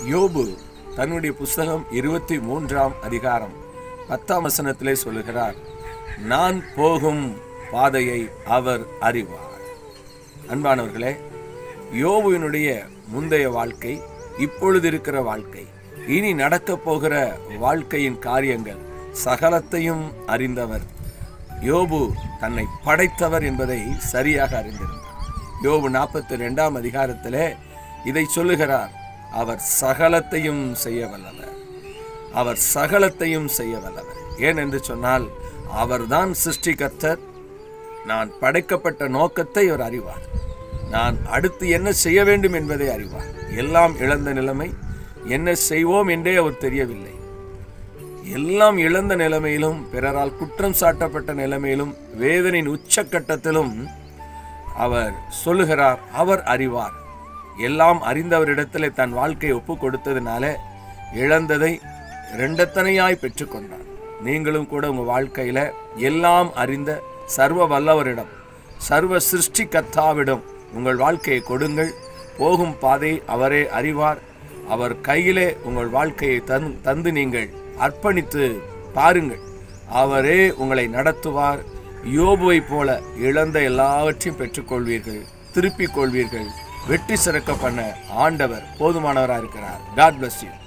யோபு தன்னுடைய புஸ்தகம் இருபத்தி மூன்றாம் அதிகாரம் பத்தாம் வசனத்திலே சொல்லுகிறார் நான் போகும் பாதையை அவர் அறிவார் அன்பானவர்களே யோபுவினுடைய முந்தைய வாழ்க்கை இப்பொழுது இருக்கிற வாழ்க்கை இனி நடக்கப் போகிற வாழ்க்கையின் காரியங்கள் சகலத்தையும் அறிந்தவர் யோபு தன்னை படைத்தவர் என்பதை சரியாக அறிந்திருந்தார் யோபு நாற்பத்தி ரெண்டாம் அதிகாரத்திலே இதை சொல்லுகிறார் அவர் சகலத்தையும் செய்ய வல்லவர் அவர் சகலத்தையும் செய்ய வல்லவர் ஏன் என்று சொன்னால் அவர்தான் சிருஷ்டிகர்த்தர் நான் படைக்கப்பட்ட நோக்கத்தை அவர் அறிவார் நான் அடுத்து என்ன செய்ய வேண்டும் என்பதை அறிவார் எல்லாம் இழந்த நிலைமை என்ன செய்வோம் என்றே அவர் தெரியவில்லை எல்லாம் இழந்த நிலைமையிலும் பிறரால் குற்றம் சாட்டப்பட்ட நிலைமையிலும் வேதனையின் உச்சக்கட்டத்திலும் அவர் சொல்லுகிறார் அவர் அறிவார் எல்லாம் அறிந்தவரிடத்திலே தன் வாழ்க்கையை ஒப்பு கொடுத்ததுனால இழந்ததை இரண்டத்தனையாய் பெற்றுக்கொண்டார் நீங்களும் கூட உங்க வாழ்க்கையில எல்லாம் அறிந்த சர்வ வல்லவரிடம் சர்வ சிருஷ்டி கத்தாவிடம் உங்கள் வாழ்க்கையை கொடுங்கள் போகும் பாதை அவரே அறிவார் அவர் கையிலே உங்கள் வாழ்க்கையை தன் தந்து நீங்கள் அர்ப்பணித்து பாருங்கள் அவரே உங்களை நடத்துவார் யோபுவைப் போல இழந்த எல்லாவற்றையும் பெற்றுக்கொள்வீர்கள் திருப்பிக் கொள்வீர்கள் வெற்றி சிறக்க பண்ண ஆண்டவர் போதுமானவராக இருக்கிறார் காட் bless you